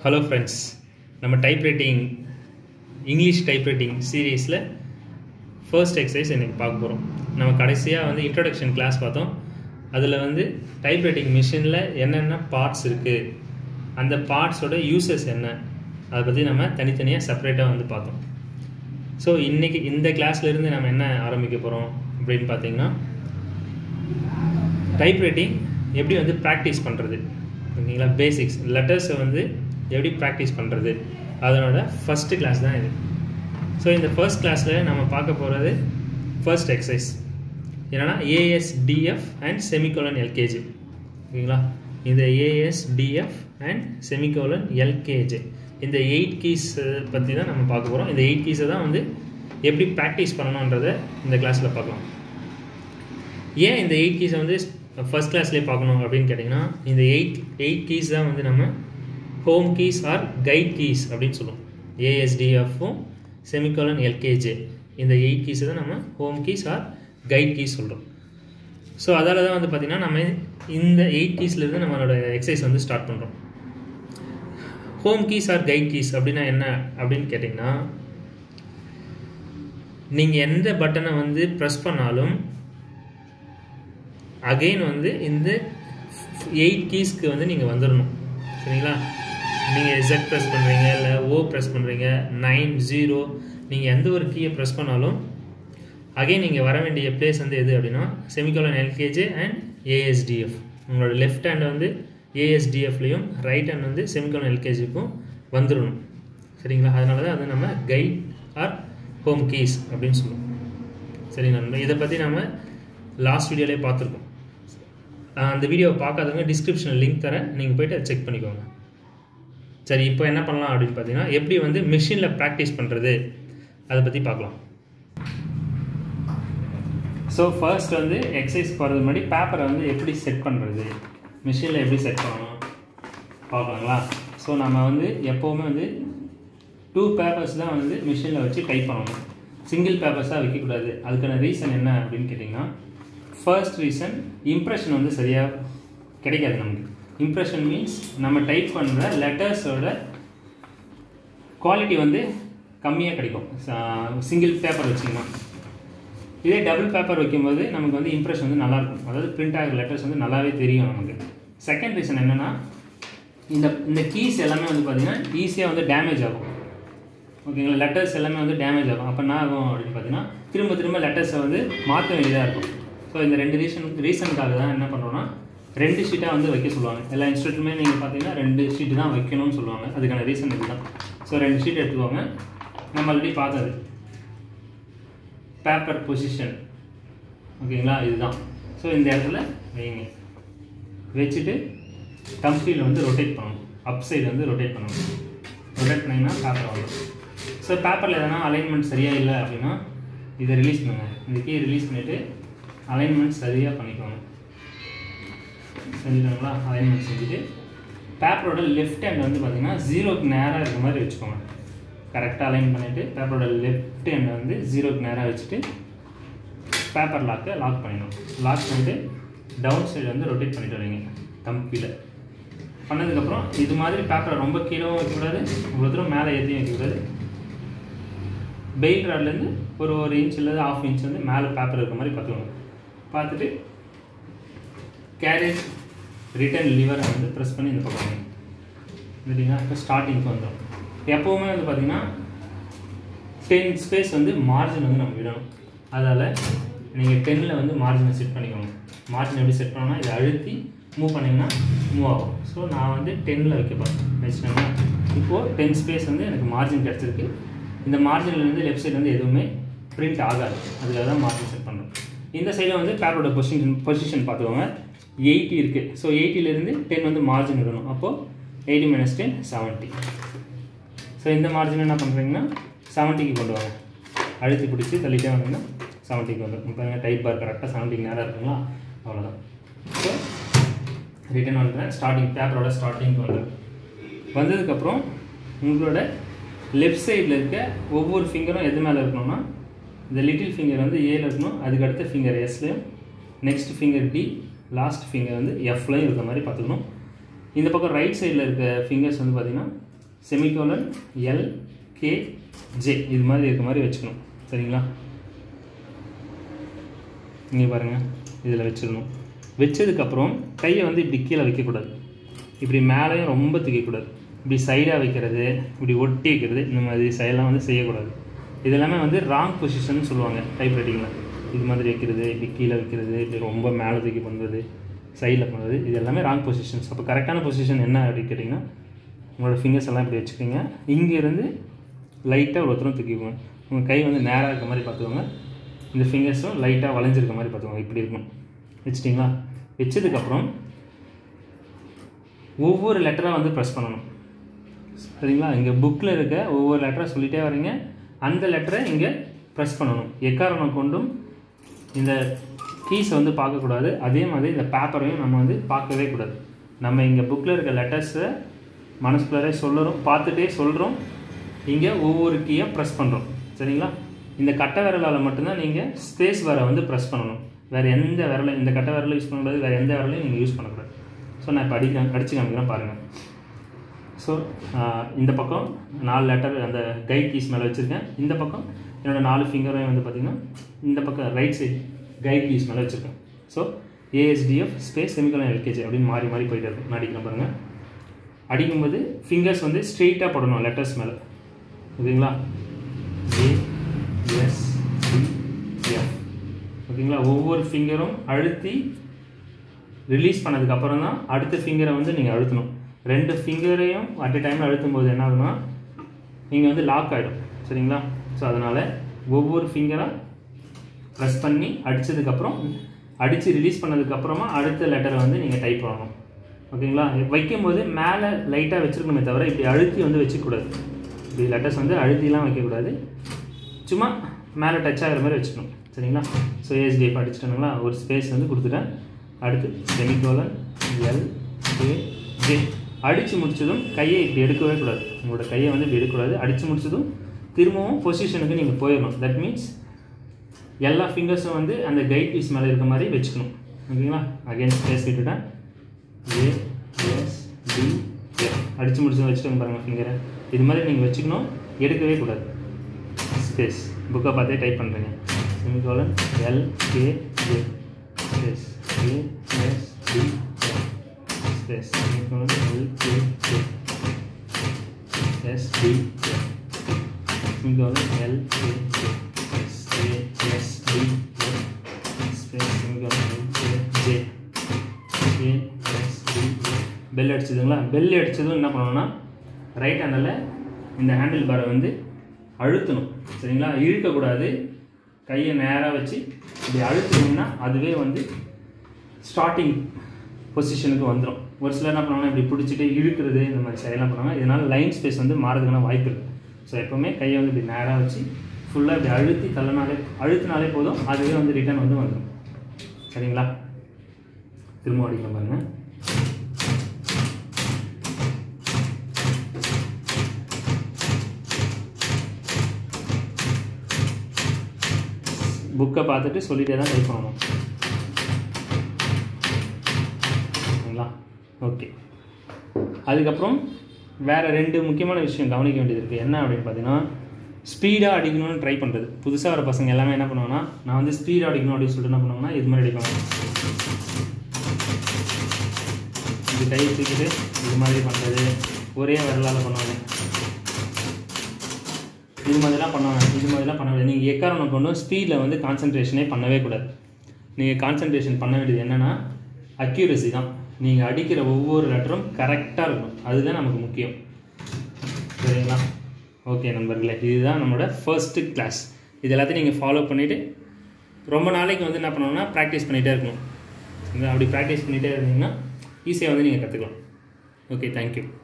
hello friends நம்ம typewriting English typewriting சீரீஸில் first exercise இன்னைக்கு பார்க்க போகிறோம் நம்ம கடைசியாக வந்து இன்ட்ரடக்ஷன் கிளாஸ் பார்த்தோம் அதில் வந்து டைப்ரைட்டிங் மிஷினில் என்னென்ன பார்ட்ஸ் இருக்குது அந்த பார்ட்ஸோட யூசஸ் என்ன அதை பற்றி நம்ம தனித்தனியாக செப்பரேட்டாக வந்து பார்த்தோம் ஸோ இன்றைக்கி இந்த கிளாஸ்லேருந்து நம்ம என்ன ஆரம்பிக்க போகிறோம் அப்படின்னு பார்த்தீங்கன்னா டைப்ரைட்டிங் எப்படி வந்து ப்ராக்டிஸ் பண்ணுறது ஓகேங்களா பேசிக்ஸ் லெட்டர்ஸை வந்து எப்படி ப்ராக்டிஸ் பண்ணுறது அதனோட ஃபஸ்ட்டு கிளாஸ் தான் இது ஸோ இந்த ஃபர்ஸ்ட் கிளாஸில் நம்ம பார்க்க போகிறது ஃபர்ஸ்ட் எக்ஸசைஸ் என்னென்னா ஏஎஸ்டிஎஃப் அண்ட் செமிகோலன் எல்கேஜி ஓகேங்களா இந்த ஏஎஸ்டிஎஃப் அண்ட் செமிகோலன் எல்கேஜி இந்த எயிட் கீஸ் பற்றி தான் நம்ம பார்க்க போகிறோம் இந்த எயிட் கீஸை தான் வந்து எப்படி ப்ராக்டிஸ் பண்ணணுன்றதை இந்த கிளாஸில் பார்க்கலாம் ஏன் இந்த எயிட் கீஸை வந்து ஃபஸ்ட் கிளாஸ்லேயே பார்க்கணும் அப்படின்னு கேட்டிங்கன்னா இந்த எயிட் எயிட் கீஸ் தான் வந்து நம்ம home keys or guide keys அப்படின்னு சொல்லுவோம் ஏஎஸ்டிஎஃப்பும் செமிகோலன் எல்கேஜே இந்த எயிட் கீஸை தான் நம்ம home keys or guide keys சொல்கிறோம் ஸோ அதால் தான் வந்து பார்த்திங்கன்னா நம்ம இந்த எயிட் கீஸ்லேருந்து நம்மளோட எக்ஸசைஸ் வந்து ஸ்டார்ட் பண்ணுறோம் home keys or guide keys அப்படின்னா என்ன அப்படின்னு கேட்டிங்கன்னா நீங்கள் எந்த பட்டனை வந்து ப்ரெஸ் பண்ணாலும் அகெயின் வந்து இந்த எயிட் கீஸ்க்கு வந்து நீங்கள் வந்துடணும் சரிங்களா நீங்கள் எஸ்எட் ப்ரெஸ் பண்ணுறீங்க இல்லை ஓ ப்ரெஸ் பண்ணுறீங்க நைன் ஜீரோ நீங்கள் எந்த ஒரு கீயை ப்ரெஸ் பண்ணாலும் அகைன் நீங்கள் வர வேண்டிய பிளேஸ் வந்து எது அப்படின்னா செமிகோலன் எல்கேஜே அண்ட் ஏஎஸ்டிஎஃப் உங்களோட லெஃப்ட் ஹேண்ட் வந்து ஏஎஸ்டிஎஃப்லேயும் ரைட் ஹேண்ட் வந்து செமிகோலன் எல்கேஜிக்கும் வந்துடணும் சரிங்களா அதனால தான் அது நம்ம கைட் ஆர் ஹோம் கீஸ் அப்படின்னு சொல்லுவோம் சரிங்களா இதை பற்றி நம்ம லாஸ்ட் வீடியோலேயே பார்த்துருக்கோம் அந்த வீடியோவை பார்க்காதவங்க டிஸ்கிரிப்ஷனில் லிங்க் தரேன் நீங்கள் போய்ட்டு அதை செக் பண்ணிக்கோங்க சரி இப்போ என்ன பண்ணலாம் அப்படின்னு பார்த்தீங்கன்னா எப்படி வந்து மிஷினில் ப்ராக்டிஸ் பண்ணுறது அதை பற்றி பார்க்கலாம் ஸோ ஃபர்ஸ்ட் வந்து எக்ஸசைஸ் போகிறது முன்னாடி பேப்பரை வந்து எப்படி செட் பண்ணுறது மிஷினில் எப்படி செட் பண்ணணும் பார்க்கலாங்களா ஸோ நம்ம வந்து எப்போவுமே வந்து டூ பேப்பர்ஸ் தான் வந்து மிஷினில் வச்சு டைப் பண்ணணும் சிங்கிள் பேப்பர்ஸாக வைக்கக்கூடாது அதுக்கான ரீசன் என்ன அப்படின்னு கேட்டிங்கன்னா ஃபர்ஸ்ட் ரீசன் இம்ப்ரெஷன் வந்து சரியாக கிடைக்காது நமக்கு இம்ப்ரெஷன் மீன்ஸ் நம்ம டைப் பண்ணுற லெட்டர்ஸோட குவாலிட்டி வந்து கம்மியாக கிடைக்கும் சிங்கிள் பேப்பர் வச்சிங்கன்னா இதே டபுள் பேப்பர் வைக்கும்போது நமக்கு வந்து இம்ப்ரெஷன் வந்து நல்லாயிருக்கும் அதாவது பிரிண்ட் ஆகிற லெட்டர்ஸ் வந்து நல்லாவே தெரியும் நமக்கு செகண்ட் ரீசன் என்னென்னா இந்த இந்த கீஸ் எல்லாமே வந்து பார்த்திங்கன்னா ஈஸியாக வந்து டேமேஜ் ஆகும் ஓகேங்களா லெட்டர்ஸ் எல்லாமே வந்து டேமேஜ் ஆகும் அப்போ என்ன ஆகும் அப்படின்னு பார்த்தீங்கன்னா திரும்ப திரும்ப லெட்டர்ஸை வந்து மாற்ற வேண்டியதாக இருக்கும் ஸோ இந்த ரெண்டு ரீசன் ரீசனுக்காக தான் என்ன பண்ணுறோன்னா ரெண்டு ஷீட்டாக வந்து வைக்க சொல்லுவாங்க எல்லா இன்ஸ்டியூட்டுமே நீங்கள் பார்த்தீங்கன்னா ரெண்டு ஷீட்டு தான் வைக்கணும்னு சொல்லுவாங்க அதுக்கான ரீசன் இதுதான் ஸோ ரெண்டு ஷீட் எடுத்துக்கோங்க நம்ம ஆல்ரெடி பார்த்தது பேப்பர் பொசிஷன் ஓகேங்களா இதுதான் ஸோ இந்த இடத்துல வைங்க வச்சுட்டு கம்ப்ளீட்டில் வந்து ரொட்டேட் பண்ணணும் அப் சைடு வந்து ரொட்டேட் பண்ணணும் ரொட்டேட் பண்ணிங்கன்னா பேப்பர் வரும் ஸோ பேப்பரில் எதனா அலைன்மெண்ட் சரியாக இல்லை அப்படின்னா இதை ரிலீஸ் பண்ணுங்கள் இந்த கீ ரிலீஸ் பண்ணிவிட்டு அலைன்மெண்ட் சரியாக பண்ணிக்கோங்க செஞ்சுட்டாங்களா அலைன்மெண்ட் செஞ்சுட்டு பேப்பரோட லெஃப்ட் ஹேண்ட் வந்து பார்த்திங்கன்னா ஜீரோக்கு நேராக இருக்க மாதிரி வச்சுக்கோங்க கரெக்டாக அலைன் பண்ணிவிட்டு பேப்பரோட லெஃப்ட் ஹேண்டை வந்து ஜீரோக்கு நேராக வச்சுட்டு பேப்பர் லாக்கை லாக் பண்ணிடணும் லாக் பண்ணிவிட்டு டவுன் சைடு வந்து ரொட்டேட் பண்ணிட்டு வரீங்க கம்பியில் பண்ணதுக்கப்புறம் இது மாதிரி பேப்பரை ரொம்ப கீழே வைக்கக்கூடாது இவ்வளோ தூரம் மேலே ஏற்றியும் வைக்கக்கூடாது பெயில் ராட்லேருந்து ஒரு ஒரு இன்ச் இல்லை ஆஃப் இன்ச் வந்து மேலே பேப்பர் இருக்க மாதிரி பார்த்துக்கோங்க பார்த்துட்டு கேரேஜ் ரிட்டன் லிவரை வந்து ப்ரெஸ் பண்ணி இந்த பக்கம் இல்லைங்களா இப்போ ஸ்டார்டிங்க்கு வந்துடும் எப்போவுமே வந்து பார்த்திங்கன்னா டென் ஸ்பேஸ் வந்து மார்ஜின் வந்து நம்ம விடணும் அதால் நீங்கள் டென்னில் வந்து மார்ஜினை செட் பண்ணிக்கோங்க மார்ஜின் எப்படி செட் பண்ணோம்னா இதை அழுத்தி மூவ் பண்ணிங்கன்னா மூவ் ஆகும் ஸோ நான் வந்து டென்னில் வைக்க போகிறேன் வச்சுட்டேன்னா இப்போது டென் ஸ்பேஸ் வந்து எனக்கு மார்ஜின் கிடச்சிருக்கு இந்த மார்ஜின்லேருந்து லெஃப்ட் சைடு வந்து எதுவுமே பிரிண்ட் ஆகாது அதில் தான் மார்ஜின் செட் பண்ணுறோம் இந்த சைடில் வந்து பேப்பரோட பொசிஷன் பொசிஷன் பார்த்துக்கோங்க எயிட்டி இருக்குது ஸோ எயிட்டிலேருந்து டென் வந்து மார்ஜின் விடணும் அப்போது eighty minus ten seventy so இந்த மார்ஜின் என்ன பண்ணுறீங்கன்னா செவன்ட்டிக்கு கொண்டு வாங்க அழுத்தி பிடிச்சி தள்ளிட்டே வந்தீங்கன்னா செவன்ட்டிக்கு வந்துடும் இப்போ டைப் பார் கரெக்டாக செவன்ட்டிக்கு நேரம் இருக்குங்களா அவ்வளோதான் ஸோ ரிட்டன் வந்துடுறேன் ஸ்டார்டிங் பேப்பரோட ஸ்டார்டிங்க்கு வந்துடும் வந்ததுக்கப்புறம் உங்களோட லெஃப்ட் சைடில் இருக்க ஒவ்வொரு ஃபிங்கரும் எது மேலே இருக்கணும்னா இந்த லிட்டில் ஃபிங்கர் வந்து ஏல இருக்கணும் அதுக்கு அடுத்த ஃபிங்கர் எஸ்லையும் next finger D last finger வந்து எஃப்லையும் இருக்க மாதிரி பார்த்துக்கணும் இந்த பக்கம் ரைட் சைடில் இருக்க ஃபிங்கர்ஸ் வந்து பார்த்திங்கன்னா செமிகோலன் எல் கே ஜே இது மாதிரி இருக்க மாதிரி வச்சுக்கணும் சரிங்களா இங்கே பாருங்கள் இதில் வச்சிடணும் வச்சதுக்கப்புறம் கையை வந்து இப்படி கீழே வைக்கக்கூடாது இப்படி மேலேயும் ரொம்ப தூக்கக்கூடாது இப்படி சைடாக வைக்கிறது இப்படி ஒட்டி வைக்கிறது இந்த மாதிரி சைடெல்லாம் வந்து செய்யக்கூடாது இது எல்லாமே வந்து ராங் பொசிஷன் சொல்லுவாங்க டைப் ரைட்டிங்கில் இது மாதிரி வைக்கிறது இப்படி கீழே வைக்கிறது இப்படி ரொம்ப மேலே தூக்கி பண்ணுறது சைடில் பண்ணுறது இது எல்லாமே ராங் பொசிஷன்ஸ் அப்போ கரெக்டான பொசிஷன் என்ன அப்படின்னு கேட்டிங்கன்னா உங்களோட ஃபிங்கர்ஸ் எல்லாம் இப்படி வச்சுக்கோங்க இங்கேருந்து லைட்டாக ஒரு தூரம் தூக்கிக்கோங்க உங்கள் கை வந்து நேராக இருக்க மாதிரி பார்த்துக்கோங்க இந்த ஃபிங்கர்ஸும் லைட்டாக வளைஞ்சிருக்க மாதிரி பார்த்துக்கோங்க இப்படி இருக்கும் வச்சிட்டிங்களா வச்சதுக்கப்புறம் ஒவ்வொரு லெட்டராக வந்து ப்ரெஸ் பண்ணணும் சரிங்களா இங்கே புக்கில் இருக்க ஒவ்வொரு லெட்டராக சொல்லிகிட்டே வரீங்க அந்த லெட்டரை இங்கே ப்ரெஸ் பண்ணணும் எக்காரணம் கொண்டும் இந்த கீஸை வந்து பார்க்கக்கூடாது அதே மாதிரி இந்த பேப்பரையும் நம்ம வந்து பார்க்கவே கூடாது நம்ம இங்கே புக்கில் இருக்க லெட்டர்ஸை மனசுக்குள்ளே சொல்லுறோம் பார்த்துட்டே சொல்கிறோம் இங்கே ஒவ்வொரு கீயை ப்ரெஸ் பண்ணுறோம் சரிங்களா இந்த கட்டை விரலால் மட்டும்தான் நீங்கள் ஸ்பேஸ் வரை வந்து ப்ரெஸ் பண்ணணும் வேறு எந்த விரலையும் இந்த கட்டை விரலும் யூஸ் பண்ணக்கூடாது வேறு எந்த விரலையும் நீங்கள் யூஸ் பண்ணக்கூடாது ஸோ நான் இப்போ அடிக்க அடிச்சு காமிக்கிறேன் பாருங்கள் ஸோ இந்த பக்கம் நாலு லெட்டர் அந்த கைட் கீஸ் மேலே வச்சுருக்கேன் இந்த பக்கம் என்னோடய நாலு ஃபிங்கரையும் வந்து பார்த்திங்கன்னா இந்த பக்கம் ரைட் சைட் கைட் கீஸ் மேலே வச்சுருக்கேன் so ASDF space semicolon LKG அப்படின்னு மாறி மாறி போயிட்டு இருக்கும் நான் அடிக்கிறேன் பாருங்கள் அடிக்கும்போது ஃபிங்கர்ஸ் வந்து ஸ்ட்ரெயிட்டாக போடணும் லெட்டர்ஸ் மேலே ஓகேங்களா ஏ எஸ் எஃப் ஓகேங்களா ஒவ்வொரு ஃபிங்கரும் அழுத்தி ரிலீஸ் பண்ணதுக்கப்புறம் தான் அடுத்த ஃபிங்கரை வந்து நீங்கள் அழுத்தணும் ரெண்டு ஃபிங்கரையும் அட் எ டைமில் அழுத்தும் போது என்ன ஆகுனா நீங்கள் வந்து லாக் ஆகிடும் சரிங்களா ஸோ அதனால் ஒவ்வொரு ஃபிங்கராக ப்ரெஸ் பண்ணி அடித்ததுக்கப்புறம் அடித்து ரிலீஸ் பண்ணதுக்கப்புறமா அடுத்த லெட்டரை வந்து நீங்கள் டைப் பண்ணணும் ஓகேங்களா வைக்கும்போது மேலே லைட்டாக வச்சுருக்கணுமே தவிர இப்படி அழுத்தி வந்து வச்சுக்கூடாது இப்படி லெட்டர்ஸ் வந்து அழுத்திலாம் வைக்கக்கூடாது சும்மா மேலே டச் ஆகிற மாதிரி வச்சுக்கணும் சரிங்களா ஸோ ஏஎஸ்டிஎஃப் அடிச்சிட்டோங்களா ஒரு ஸ்பேஸ் வந்து கொடுத்துட்டேன் அடுத்து செமிகோலன் எல் ஏ ஜே அடித்து முடிச்சதும் கையை இப்படி எடுக்கவே கூடாது உங்களோட கையை வந்து இப்படி எடுக்கக்கூடாது அடித்து முடிச்சதும் திரும்பவும் பொசிஷனுக்கு நீங்கள் போயிடணும் தட் மீன்ஸ் எல்லா ஃபிங்கர்ஸும் வந்து அந்த கைட் பீஸ் மேலே இருக்க மாதிரி வச்சுக்கணும் ஓகேங்களா அகைன் ஸ்பேஸ் விட்டுட்டேன் ஏ எஸ் டி எஃப் அடித்து முடிச்சு வச்சுட்டு பாருங்கள் ஃபிங்கரை இது மாதிரி நீங்கள் வச்சுக்கணும் எடுக்கவே கூடாது ஸ்பேஸ் புக்கை பார்த்தே டைப் பண்ணுறீங்க semicolon L K J space A S D F space semicolon L K J S D F semicolon L K J S A S D F space semicolon L K J A S D F bell அடிச்சதுங்களா bell அடிச்சதும் என்ன பண்ணணும்னா right handle இந்த handle பாரை வந்து அழுத்தணும் சரிங்களா இழுக்கக்கூடாது கையை நேராக வச்சு இப்படி அழுத்தினீங்கன்னா அதுவே வந்து ஸ்டார்டிங் பொசிஷனுக்கு வந்துடும் ஒரு சிலர் என்ன பண்ணுவாங்கன்னா இப்படி பிடிச்சிட்டு இழுக்கிறது இந்த மாதிரி செயலாம் பண்ணுவாங்க இதனால் லைன் ஸ்பேஸ் வந்து மாறதுக்கான வாய்ப்பு இருக்குது ஸோ எப்போவுமே கையை வந்து இப்படி நேராக வச்சு ஃபுல்லாக இப்படி அழுத்தி தள்ளனாலே அழுத்தினாலே போதும் அதுவே வந்து ரிட்டர்ன் வந்து வந்துடும் சரிங்களா திரும்ப அடிக்கலாம் பாருங்கள் புக்கை பார்த்துட்டு சொல்லிட்டே தான் டைப் பண்ணணும் சரிங்களா ஓகே அதுக்கப்புறம் வேறு ரெண்டு முக்கியமான விஷயம் கவனிக்க வேண்டியது இருக்குது என்ன அப்படின்னு பார்த்தீங்கன்னா ஸ்பீடாக அடிக்கணும்னு ட்ரை பண்ணுறது புதுசாக வர பசங்க எல்லாமே என்ன பண்ணுவாங்கன்னா நான் வந்து ஸ்பீடாக அடிக்கணும் அப்படின்னு சொல்லிட்டு என்ன பண்ணுவாங்கன்னா இது மாதிரி அடிப்பாங்க இது கை தூக்கிட்டு இது மாதிரி பண்ணுறது ஒரே விரலால் பண்ணுவாங்க இது மாதிரிலாம் பண்ணுவாங்க இது மாதிரிலாம் பண்ண முடியாது நீங்கள் எக்காரணம் கொண்டும் ஸ்பீடில் வந்து கான்சன்ட்ரேஷனே பண்ணவே கூடாது நீங்கள் கான்சன்ட்ரேஷன் பண்ண வேண்டியது என்னென்னா அக்யூரசி தான் நீங்கள் அடிக்கிற ஒவ்வொரு லெட்டரும் கரெக்டாக இருக்கணும் அதுதான் நமக்கு முக்கியம் சரிங்களா ஓகே நண்பர்களே இதுதான் நம்மளோட ஃபர்ஸ்ட்டு கிளாஸ் இது எல்லாத்தையும் நீங்கள் ஃபாலோ பண்ணிவிட்டு ரொம்ப நாளைக்கு வந்து என்ன பண்ணணும்னா ப்ராக்டிஸ் பண்ணிகிட்டே இருக்கணும் அப்படி ப்ராக்டிஸ் பண்ணிகிட்டே இருந்தீங்கன்னா ஈஸியாக வந்து நீங்கள் கற்றுக்கலாம் ஓகே தேங்க்யூ